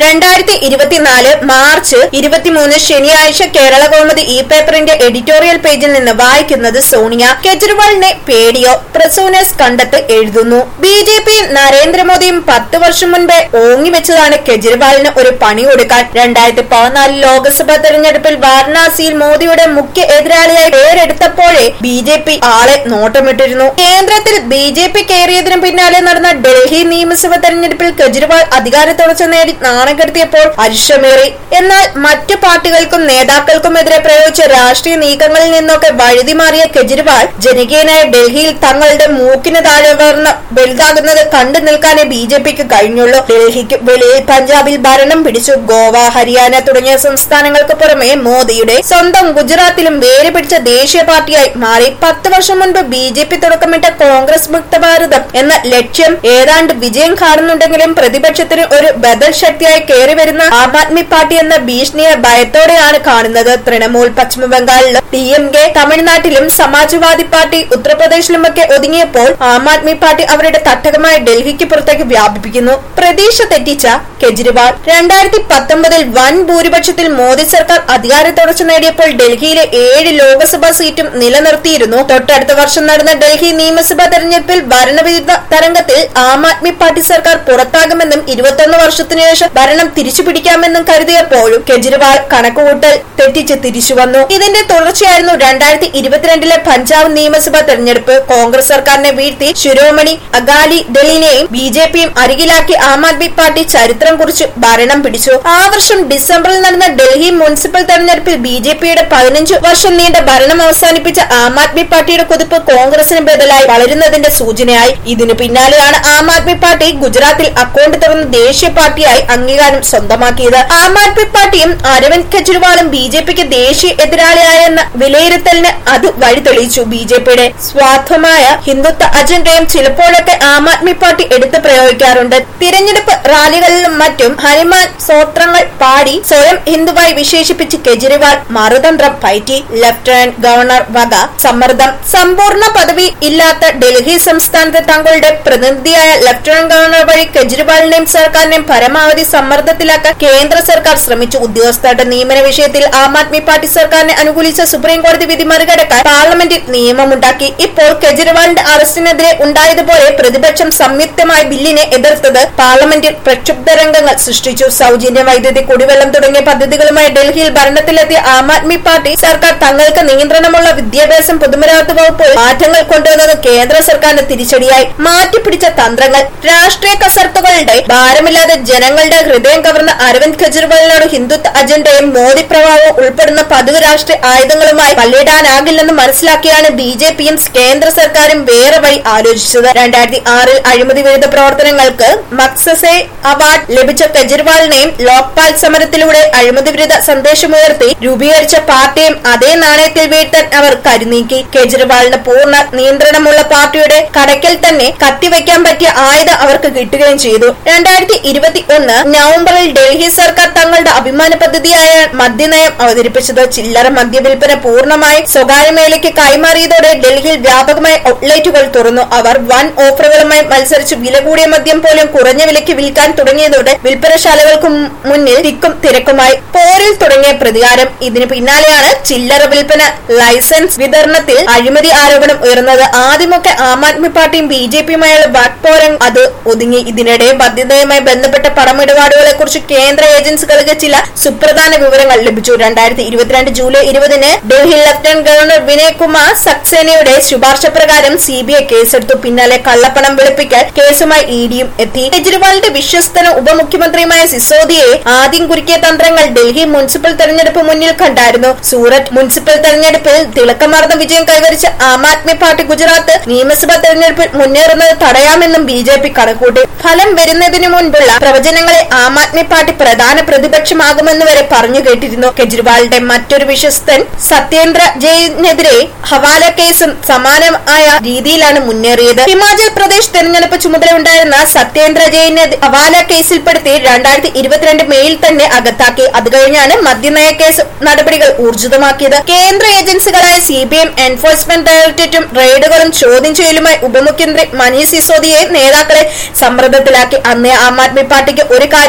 രണ്ടായിരത്തി ഇരുപത്തിനാല് മാർച്ച് ഇരുപത്തിമൂന്ന് ശനിയാഴ്ച കേരള കൗമുദി ഇ പേപ്പറിന്റെ എഡിറ്റോറിയൽ പേജിൽ നിന്ന് വായിക്കുന്നത് സോണിയ കെജ്രിവാളിനെ പേടിയോ പ്രസൂനസ് കണ്ടെത്ത് എഴുതുന്നു ബി ജെ പിയും നരേന്ദ്രമോദിയും പത്ത് വർഷം മുൻപേ ഓങ്ങിവെച്ചതാണ് കെജ്രിവാളിന് ഒരു പണി കൊടുക്കാൻ രണ്ടായിരത്തി പതിനാല് ലോക്സഭാ തെരഞ്ഞെടുപ്പിൽ വാരണാസിയിൽ മോദിയുടെ മുഖ്യ എതിരാളിയായി പേരെടുത്തപ്പോഴേ ബി ജെ പി ആളെ നോട്ടമിട്ടിരുന്നു കേന്ദ്രത്തിൽ ബി ജെ പി കയറിയതിനു പിന്നാലെ നടന്ന ഡൽഹി നിയമസഭാ തെരഞ്ഞെടുപ്പിൽ കെജ്രിവാൾ അധികാരത്തുടർച്ച നേടി നാണം കെടുത്തിയപ്പോൾ അരിശമേറി എന്നാൽ മറ്റു പാർട്ടികൾക്കും നേതാക്കൾക്കുമെതിരെ പ്രയോഗിച്ച രാഷ്ട്രീയ നീക്കങ്ങളിൽ നിന്നൊക്കെ വഴുതി മാറിയ കെജ്രിവാൾ ജനകീയനായ ഡൽഹിയിൽ തങ്ങളുടെ മൂക്കിന് താഴെ വർണ്ണ വലുതാകുന്നത് കണ്ടു നിൽക്കാനേ ബി ജെ പിക്ക് കഴിഞ്ഞുള്ളൂ ഡൽഹിക്ക് വെളിയിൽ പഞ്ചാബിൽ ഭരണം പിടിച്ചു ഗോവ ഹരിയാന തുടങ്ങിയ സംസ്ഥാനങ്ങൾക്ക് പുറമെ മോദിയുടെ സ്വന്തം ഗുജറാത്തിലും വേര് പിടിച്ച ദേശീയ പാർട്ടിയായി മാറി പത്ത് വർഷം മുൻപ് ബി ജെ പി തുടക്കമിട്ട കോൺഗ്രസ് മുക്ത ഭാരതം എന്ന ലക്ഷ്യം ഏതാണ്ട് വിജയം കാണുന്നുണ്ടെങ്കിലും പ്രതിപക്ഷത്തിന് ഒരു ബദൽ ശക്തിയായി കയറി വരുന്ന ആം ആദ്മി പാർട്ടി എന്ന ഭീഷണിയെ ഭയത്തോടെയാണ് കാണുന്നത് തൃണമൂൽ പശ്ചിമ ബംഗാളിലും ഡി എം കെ തമിഴ്നാട്ടിലും സമാജ്വാദി പാർട്ടി ഉത്തർപ്രദേശിലുമൊക്കെ ഒതുങ്ങിയപ്പോൾ ആം ആദ്മി പാർട്ടി അവരുടെ തട്ടകമായ ഡൽഹിക്ക് പുറത്തേക്ക് വ്യാപിപ്പിക്കുന്നു പ്രതീക്ഷ തെറ്റിച്ച കെജ്രിവാൾ രണ്ടായിരത്തി പത്തൊമ്പതിൽ വൻ ഭൂരിപക്ഷത്തിൽ മോദി സർക്കാർ അധികാര തുടർച്ച നേടിയപ്പോൾ ഡൽഹിയിലെ ഏഴ് ലോക്സഭാ സീറ്റും നിലനിർത്തിയിരുന്നു തൊട്ടടുത്ത വർഷം നടന്ന ഡൽഹി നിയമസഭാ തെരഞ്ഞെടുപ്പിൽ ഭരണവിരുദ്ധ തരംഗത്തിൽ ആം ആദ്മി പാർട്ടി സർക്കാർ പുറത്താകുമെന്നും ഇരുപത്തൊന്ന് വർഷത്തിനു ശേഷം ഭരണം തിരിച്ചു പിടിക്കാമെന്നും കരുതിയപ്പോഴും കെജ്രിവാൾ കണക്കുകൂട്ടൽ തെറ്റിച്ച് തിരിച്ചു വന്നു ഇതിന്റെ തുടർച്ചയായിരുന്നു രണ്ടായിരത്തി ഇരുപത്തിരണ്ടിലെ പഞ്ചാബ് നിയമസഭാ തെരഞ്ഞെടുപ്പ് കോൺഗ്രസ് സർക്കാരിനെ വീഴ്ത്തി ശിരോമണി അകാലി ദളിനെയും ബി ജെ പിയും അരികിലാക്കി ആം ആദ്മി പാർട്ടി ചരിത്രം കുറിച്ച് ഭരണം പിടിച്ചു ആ വർഷം ഡിസംബറിൽ നടന്ന ഡൽഹി മുനിസിപ്പൽ തെരഞ്ഞെടുപ്പിൽ ബി ജെ പിയുടെ പതിനഞ്ച് വർഷം നീണ്ട ഭരണം അവസാനിപ്പിച്ച ആം ആദ്മി പാർട്ടിയുടെ കുതിപ്പ് കോൺഗ്രസിന് ബദലായി വളരുന്നതിന്റെ സൂചനയായി ഇതിനു പിന്നാലെയാണ് ആം ആദ്മി പാർട്ടി ഗുജറാത്തിൽ അക്കൗണ്ട് തുറന്ന് ദേശീയ പാർട്ടിയായി അംഗീകാരം സ്വന്തമാക്കിയത് ആം ആദ്മി പാർട്ടിയും അരവിന്ദ് കെജ്രിവാളും ബി ജെ പിക്ക് ദേശീയ എതിരാളിയായെന്ന വിലയിരുത്തലിന് അത് വഴി തെളിയിച്ചു ബി ജെ പിയുടെ സ്വാർത്ഥമായ ഹിന്ദുത്വ അജണ്ടയും ചിലപ്പോഴൊക്കെ ആം ആദ്മി പാർട്ടി എടുത്ത് പ്രയോഗിക്കാറുണ്ട് തിരഞ്ഞെടുപ്പ് റാലികളിലും മറ്റും ഹനുമാൻ സ്തോത്രങ്ങൾ പാടി സ്വയം ഹിന്ദുവായി വിശേഷിപ്പിച്ച് കെജ്രിവാൾ മറുതന്ത്രം പയറ്റി ലഫ്റ്റനന്റ് ഗവർണർ വക സമ്മർദ്ദം സമ്പൂർണ്ണ പദവി ഇല്ലാത്ത ഡൽഹി സംസ്ഥാനത്തെ തങ്ങളുടെ പ്രതിനിധിയായ ലഫ്റ്റനന്റ് ഗവർണർ വഴി കെജ്രിവാളിനെയും സർക്കാരിനെയും പരമാവധി സമ്മർദ്ദത്തിലാക്കാൻ കേന്ദ്ര സർക്കാർ ശ്രമിച്ചു ഉദ്യോഗസ്ഥരുടെ നിയമന വിഷയത്തിൽ ആം ആദ്മി പാർട്ടി സർക്കാരിനെ അനുകൂലിച്ച സുപ്രീം കോടതി വിധി മറികടക്കാൻ പാർലമെന്റിൽ നിയമമുണ്ടാക്കി ഇപ്പോൾ കെജ്രിവാളിന്റെ അറസ്റ്റിനെതിരെ ഉണ്ടായതുപോലെ പ്രതിപക്ഷം സംയുക്തമായി ബില്ലിനെ എതിർത്തത് പാർലമെന്റിൽ പ്രക്ഷുബ്ധ രംഗങ്ങൾ സൃഷ്ടിച്ചു സൗജന്യ വൈദ്യുതി കുടിവെള്ളം തുടങ്ങിയ പദ്ധതികളുമായി ഡൽഹിയിൽ ഭരണത്തിലെത്തിയ ആം ആദ്മി പാർട്ടി സർക്കാർ തങ്ങൾക്ക് നിയന്ത്രണമുള്ള വിദ്യാഭ്യാസം പൊതുമരാമത്ത് വകുപ്പിൽ മാറ്റങ്ങൾ കൊണ്ടുവന്നത് കേന്ദ്ര സർക്കാരിന് തിരിച്ചടിയായി മാറ്റിപ്പിടിച്ച തന്ത്രങ്ങൾ രാഷ്ട്രീയ കസർത്തുകളുടെ ഭാരമില്ലാതെ ജനങ്ങളുടെ ഹൃദയം കവർന്ന അരവിന്ദ് കെജ്രിവാളിനോട് ഹിന്ദുത്വ അജണ്ടയും മോദി പ്രഭാവവും ഉൾപ്പെടുന്ന പതിവ് രാഷ്ട്രീയ ആയുധങ്ങളുമായി പല്ലിടാനാകില്ലെന്ന് മനസ്സിലാക്കിയാണ് ബി ജെ പിയും കേന്ദ്ര സർക്കാരും വേറെ വഴി ആലോചിച്ചത് രണ്ടായിരത്തി ആറിൽ അഴിമതി വിരുദ്ധ പ്രവർത്തനങ്ങൾക്ക് മക്സസെ അവാർഡ് ലഭിച്ച കെജ്രിവാളിനെയും ലോക്പാൽ സമരത്തിലൂടെ അഴിമതി വിരുദ്ധ സന്ദേശമുയർത്തി രൂപീകരിച്ച പാർട്ടിയും അതേ നാണയത്തിൽ വീഴ്ത്താൻ അവർ കരുനീക്കി കെജ്രിവാളിന് പൂർണ്ണ നിയന്ത്രണമുള്ള പാർട്ടിയുടെ കടയ്ക്കൽ തന്നെ കത്തിവെക്കാൻ പറ്റിയ ആയുധം അവർക്ക് കിട്ടുകയും ചെയ്തു രണ്ടായിരത്തി ഇരുപത്തി ഒന്ന് നവംബറിൽ ഡൽഹി സർക്കാർ തങ്ങളുടെ അഭിമാന പദ്ധതിയായ മദ്യനയം അവതരിപ്പിച്ചത് ചില്ലറ മദ്യവിൽപ്പന പൂർണ്ണമായി സ്വകാര്യ മേഖലയ്ക്ക് കൈമാറിയതോടെ ഡൽഹിയിൽ വ്യാപകമായ ഔട്ട്ലെറ്റുകൾ തുറന്നു അവർ വൻ ഓഫറുകളുമായി മത്സരിച്ച് വില കൂടിയ മദ്യം പോലും കുറഞ്ഞ വിലയ്ക്ക് വിൽക്കാൻ തുടങ്ങിയതോടെ വിൽപ്പനശാലകൾക്ക് മുന്നിൽ തിക്കും തിരക്കുമായി പോരിൽ തുടങ്ങിയ പ്രതികാരം ഇതിനു പിന്നാലെയാണ് ചില്ലറ വിൽപ്പന ലൈസൻസ് വിതരണത്തിൽ അഴിമതി ആരോപണം ഉയർന്നത് ആദ്യമൊക്കെ ആം ആദ്മി പാർട്ടിയും ബി ജെ പിയുമായുള്ള വാക്പോരം അത് ഒതുങ്ങി ഇതിനിടെ മദ്യനയവുമായി ബന്ധപ്പെട്ട പണമിടപാടുകളെ കുറിച്ച് കേന്ദ്ര ഏജൻസികൾക്ക് ചില സുപ്രധാന വിവരങ്ങൾ ലഭിച്ചു രണ്ടായിരത്തി ഇരുപത്തിരണ്ട് ജൂലൈ ഇരുപതിന് ഡൽഹി ലഫ്റ്റനന്റ് ഗവർണർ വിനയ് കുമാർ സക്സേനയുടെ ശുപാർശ പ്രകാരം സി ബി ഐ കേസെടുത്തു പിന്നാലെ കള്ളപ്പണം വെളുപ്പിക്കൽ കേസുമായി ഇ ഡിയും എത്തി കെജ്രിവാളിന്റെ വിശ്വസ്തനും ഉപമുഖ്യമന്ത്രിയുമായ സിസോദിയെ ആദ്യം കുരുക്കിയ തന്ത്രങ്ങൾ ഡൽഹി മുനിസിപ്പൽ തെരഞ്ഞെടുപ്പ് മുന്നിൽ കണ്ടായിരുന്നു സൂററ്റ് മുനിസിപ്പൽ തെരഞ്ഞെടുപ്പിൽ തിളക്കമാർന്ന വിജയം കൈവരിച്ച ആം ആദ്മി പാർട്ടി ഗുജറാത്ത് നിയമസഭാ തെരഞ്ഞെടുപ്പിൽ മുന്നേറുന്നത് തടയാമെന്നും ബി ജെ പി കണക്കൂട്ടി ഫലം വരുന്നതിനു മുൻപുള്ള പ്രവചനങ്ങളെ ആം ആദ്മി പാർട്ടി പ്രധാന പ്രതിപക്ഷമാകുമെന്ന് വരെ പറഞ്ഞു കേട്ടിരുന്നു കെജ്രിവാളിന്റെ മറ്റൊരു വിശ്വസ്തൻ സത്യേന്ദ്ര ജയിനെതിരെ ഹവാല കേസും സമാനമായ രീതിയിലാണ് മുന്നേറിയത് ഹിമാചൽ പ്രദേശ് തെരഞ്ഞെടുപ്പ് ചുമതലയുണ്ടായിരുന്ന സത്യേന്ദ്ര ജയിനെ ഹവാല കേസിൽപ്പെടുത്തി രണ്ടായിരത്തി ഇരുപത്തിരണ്ട് മെയിൽ തന്നെ അകത്താക്കി അത് കഴിഞ്ഞാണ് മദ്യനയ കേസ് നടപടികൾ ഊർജിതമാക്കിയത് കേന്ദ്ര ഏജൻസികളായ സി ബി എം എൻഫോഴ്സ്മെന്റ് ഡയറക്ടറേറ്റും റെയ്ഡുകളും ചോദ്യം ചെയ്യലുമായി ഉപമുഖ്യമന്ത്രി മനീഷ് സിസോദിയെ നേതാക്കളെ സമ്മർദ്ദത്തിലാക്കി അന്നേ ആം ആദ്മി പാർട്ടിക്ക് ഒരു കാര്യം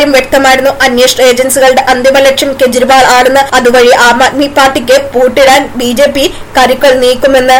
കാര്യം വ്യക്തമായിരുന്നു അന്വേഷണ ഏജൻസികളുടെ അന്തിമ ലക്ഷ്യം കെജ്രിവാൾ ആണെന്ന് അതുവഴി ആം ആദ്മി പാർട്ടിക്ക് പൂട്ടിടാൻ ബി ജെ പി കരുക്കൾ നീക്കുമെന്ന്